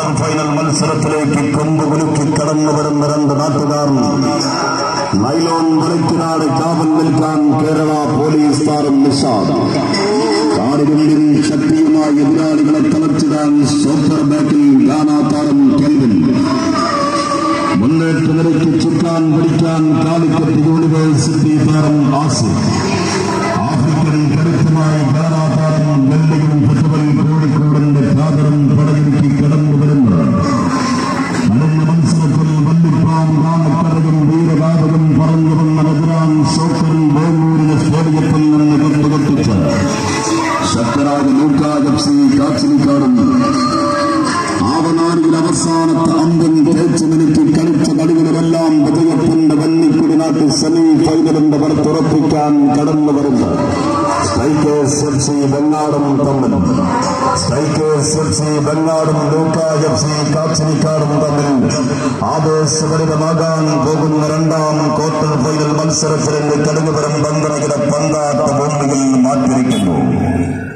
quarter final മത്സരത്തിലേക്ക് കൊമ്പ് കുലുക്കി കടന്നു വരുന്ന രണ്ട് നാട്ടുകാർ നൈലോൺ വലയ്ക്കിനാട് കാവൽ നിൽക്കാൻ കേരള പോലീസ് താരം നിഷാദ് കാടിനുള്ളിൽ ശക്തിയുമായി എതിരാളികളെ തളച്ചിടാൻ സൂപ്പർ ബാക്കിൽ ഗാന താരം കെൽവിൻ മുന്നേറ്റ നിരക്ക് ചുക്കാൻ പിടിക്കാൻ കാലിക്കറ്റ് യൂണിവേഴ്സിറ്റി താരം ആസിഫ് ആഫ്രിക്കൻ കരുത്തുമായി ഗാന താരം വെള്ളിയും പുതുവൽ കോഴിക്കോടിന്റെ ഖാദറും പടയൊരുക്കി കടന്നു വരുന്നത് നടന്ന മത്സരത്തിൽ വല്ലിപ്പാം കാമക്കരയും വീരഗാതകം പറഞ്ഞു വന്ന നഗരാൻ സോക്കറിൽ വേങ്ങൂരിന് സ്റ്റേഡിയത്തിൽ നിന്ന് കണ്ടുകെട്ടിച്ച് ശക്തരായ ലൂക്കാജപ്സി കാച്ചിനിക്കാടും ആവനാടിയിൽ അവസാനത്തെ അമ്പൻ തേച്ച് മിനിറ്റ് കളിച്ച കളികളിലെല്ലാം വിജയത്തിന്റെ വന്നിക്കുടി നാട്ടിൽ സെമി ഫൈനലിന്റെ പുറത്തുറപ്പിക്കാൻ കടന്നു വരുന്നു സ്ട്രൈക്കേഴ്സ് എഫ് സി ബെങ്ങാടും തമ്മിൽ സ്ട്രൈക്കേഴ്സ് എഫ് സി ബെങ്ങാടും ലൂക്കാജ് എഫ് സി കാച്ചിനിക്കാടും തമ്മിൽ ആവേശഭരിതമാകാൻ പോകുന്ന രണ്ടാം ക്വാർട്ടർ ഫൈനൽ മത്സരത്തിലേക്ക് കടന്നുവരും പന്തണകിലെ പന്താട്ട ഭൂമിയിൽ മാറ്റിരിക്കുന്നു